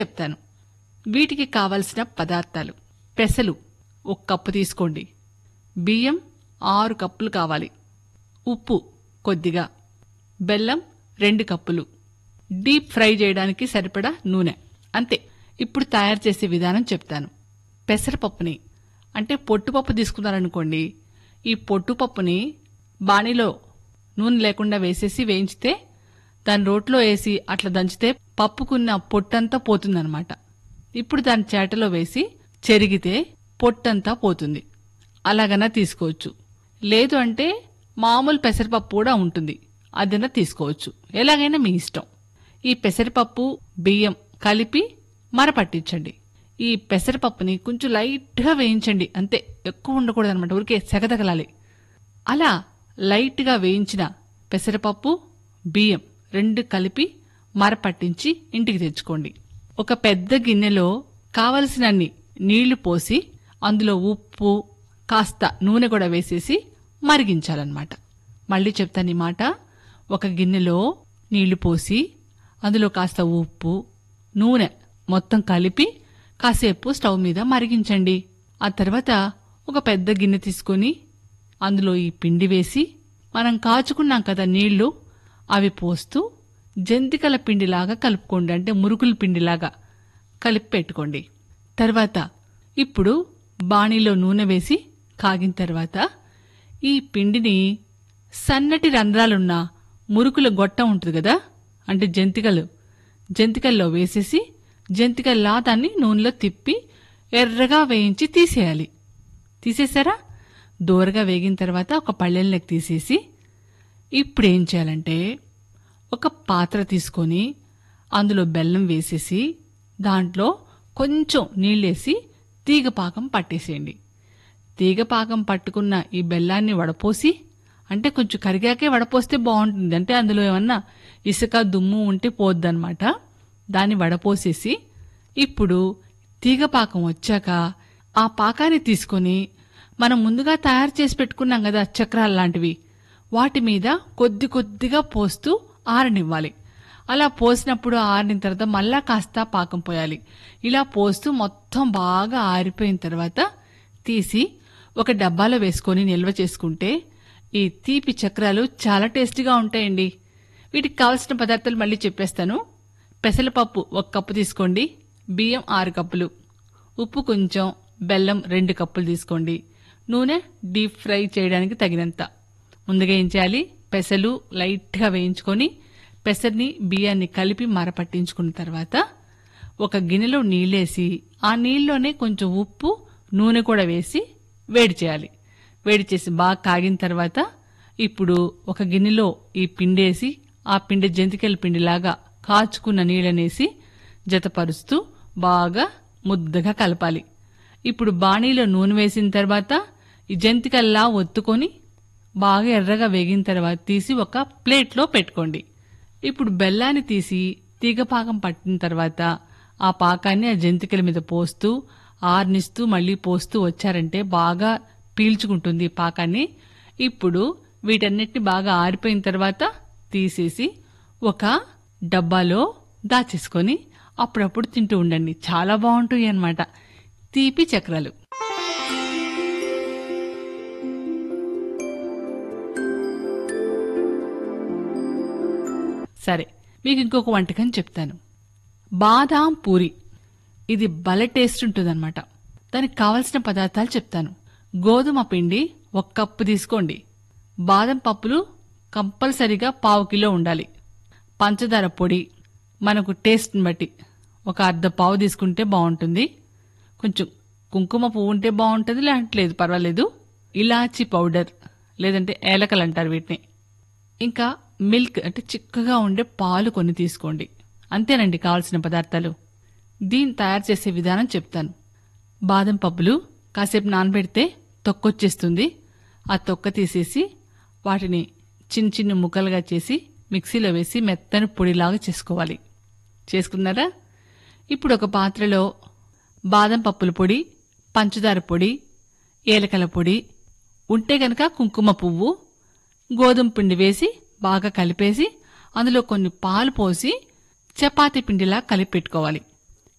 చెప్తాను వీటికి కావలసిన పదార్థాలు పెసలు ఒక కప్పు తీసుకోండి బియ్యం ఆరు కప్పులు కావాలి ఉప్పు కొద్దిగా బెల్లం రెండు కప్పులు డీప్ ఫ్రై చేయడానికి సరిపడా నూనె అంతే ఇప్పుడు తయారు చేసే విధానం చెప్తాను పెసరపప్పుని అంటే పొట్టుపప్పు తీసుకున్నారనుకోండి ఈ పొట్టుపప్పుని బాణీలో నూనె లేకుండా వేసేసి వేయించితే దాని రోట్లో వేసి అట్లా దంచితే పప్పుకున్న పొట్టంతా పోతుందన్నమాట ఇప్పుడు దాని చేటలో వేసి చెరిగితే పొట్టంతా పోతుంది అలాగన్నా తీసుకోవచ్చు లేదు అంటే మామూలు పెసరపప్పు కూడా ఉంటుంది అదైనా తీసుకోవచ్చు ఎలాగైనా మీ ఇష్టం ఈ పెసరపప్పు బియ్యం కలిపి మరపట్టించండి ఈ పెసరపప్పుని కొంచెం లైట్గా వేయించండి అంతే ఎక్కువ ఉండకూడదు అనమాట ఊరికే సెగదగలాలి అలా లైట్గా వేయించిన పెసరపప్పు బియ్యం రెండు కలిపి మరపట్టించి ఇంటికి తెచ్చుకోండి ఒక పెద్ద గిన్నెలో కావలసినన్ని నీళ్లు పోసి అందులో ఉప్పు కాస్త నూనె కూడా వేసేసి మరిగించాలన్నమాట మళ్ళీ చెప్తాను ఈ మాట ఒక గిన్నెలో నీళ్లు పోసి అందులో కాస్త ఉప్పు నూనె మొత్తం కలిపి కాసేపు స్టవ్ మీద మరిగించండి ఆ తర్వాత ఒక పెద్ద గిన్నె తీసుకొని అందులో ఈ పిండి వేసి మనం కాచుకున్నాం కదా నీళ్లు అవి పోస్తూ జంతికల పిండిలాగా కలుపుకోండి అంటే మురుకుల పిండిలాగా కలిపి పెట్టుకోండి తర్వాత ఇప్పుడు బాణీలో నూనె వేసి కాగిన తర్వాత ఈ పిండిని సన్నటి రంధ్రాలున్న మురుకుల గొట్టం ఉంటుంది కదా అంటే జంతికలు జంతికల్లో వేసేసి జంతికల్లా దాన్ని నూనెలో తిప్పి ఎర్రగా వేయించి తీసేయాలి తీసేసారా దూరగా వేగిన తర్వాత ఒక పళ్ళెల్లోకి తీసేసి ఇప్పుడు ఏం చేయాలంటే ఒక పాత్ర తీసుకొని అందులో బెల్లం వేసేసి దాంట్లో కొంచెం నీళ్ళేసి తీగపాకం పట్టేసేయండి తీగపాకం పట్టుకున్న ఈ బెల్లాన్ని వడపోసి అంటే కొంచెం కరిగాకే వడపోస్తే బాగుంటుంది అంటే అందులో ఏమన్నా ఇసుక దుమ్ము ఉంటే పోద్దనమాట దాన్ని వడపోసేసి ఇప్పుడు తీగపాకం వచ్చాక ఆ పాకాన్ని తీసుకొని మనం ముందుగా తయారు చేసి పెట్టుకున్నాం కదా చక్రాలు లాంటివి వాటి మీద కొద్ది కొద్దిగా పోస్తూ ఆరనివ్వాలి అలా పోసినప్పుడు ఆరిన తర్వాత మళ్ళా కాస్త పాకం పోయాలి ఇలా పోస్తూ మొత్తం బాగా ఆరిపోయిన తర్వాత తీసి ఒక డబ్బాలో వేసుకొని నిల్వ చేసుకుంటే ఈ తీపి చక్రాలు చాలా టేస్టీగా ఉంటాయండి వీటికి కావలసిన పదార్థాలు మళ్ళీ చెప్పేస్తాను పెసరపప్పు ఒక కప్పు తీసుకోండి బియ్యం ఆరు కప్పులు ఉప్పు కొంచెం బెల్లం రెండు కప్పులు తీసుకోండి నూనె డీప్ ఫ్రై చేయడానికి తగినంత ముందుగా ఏం చేయాలి పెసలు లైట్గా వేయించుకొని పెసర్ని బియ్యాన్ని కలిపి మరపట్టించుకున్న తర్వాత ఒక గిన్నెలో నీళ్ళేసి ఆ నీళ్ళలోనే కొంచెం ఉప్పు నూనె కూడా వేసి వేడి చేయాలి వేడి చేసి బాగా కాగిన తర్వాత ఇప్పుడు ఒక గిన్నెలో ఈ పిండేసి ఆ పిండి జంతికల పిండిలాగా కాచుకున్న నీళ్ళనేసి జతపరుస్తూ బాగా ముద్దగా కలపాలి ఇప్పుడు బాణీలో నూనె వేసిన తర్వాత ఈ జంతికల్లా ఒత్తుకొని బాగా ఎర్రగా వేగిన తర్వాత తీసి ఒక ప్లేట్లో పెట్టుకోండి ఇప్పుడు బెల్లాన్ని తీసి తీగపాకం పట్టిన తర్వాత ఆ పాకాన్ని ఆ జంతికల మీద పోస్తూ ఆర్నిస్తూ మళ్ళీ పోస్తూ వచ్చారంటే బాగా పీల్చుకుంటుంది ఈ పాకాన్ని ఇప్పుడు వీటన్నిటిని బాగా ఆరిపోయిన తర్వాత తీసేసి ఒక డబ్బాలో దాచేసుకొని అప్పుడప్పుడు తింటూ ఉండండి చాలా బాగుంటాయి అన్నమాట తీపి చక్రాలు సరే మీకు ఇంకొక వంటకం చెప్తాను బాదాం పూరి ఇది భలే టేస్ట్ ఉంటుందన్నమాట దానికి కావలసిన పదార్థాలు చెప్తాను గోధుమ పిండి ఒక కప్పు తీసుకోండి బాదం పప్పులు కంపల్సరీగా పావు కిలో ఉండాలి పంచదార పొడి మనకు టేస్ట్ని బట్టి ఒక అర్ధ పావు తీసుకుంటే బాగుంటుంది కొంచెం కుంకుమ పువ్వు ఉంటే బాగుంటుంది లేదంటే లేదు పర్వాలేదు ఇలాచీ పౌడర్ లేదంటే ఏలకలు అంటారు వీటిని ఇంకా మిల్క్ అంటే చిక్కగా ఉండే పాలు కొన్ని తీసుకోండి అంతేనండి కావాల్సిన పదార్థాలు దీన్ని తయారు చేసే విధానం చెప్తాను బాదం పప్పులు కాసేపు నానబెడితే తొక్కొచ్చేస్తుంది ఆ తొక్క తీసేసి వాటిని చిన్న చిన్న ముక్కలుగా చేసి మిక్సీలో వేసి మెత్తని పొడిలాగా చేసుకోవాలి చేసుకున్నారా ఇప్పుడు ఒక పాత్రలో బాదం పప్పుల పొడి పంచదార పొడి ఏలకల పొడి ఉంటే గనక కుంకుమ పువ్వు గోధుమ పిండి వేసి బాగా కలిపేసి అందులో కొన్ని పాలు పోసి చపాతీ పిండిలా కలిపి పెట్టుకోవాలి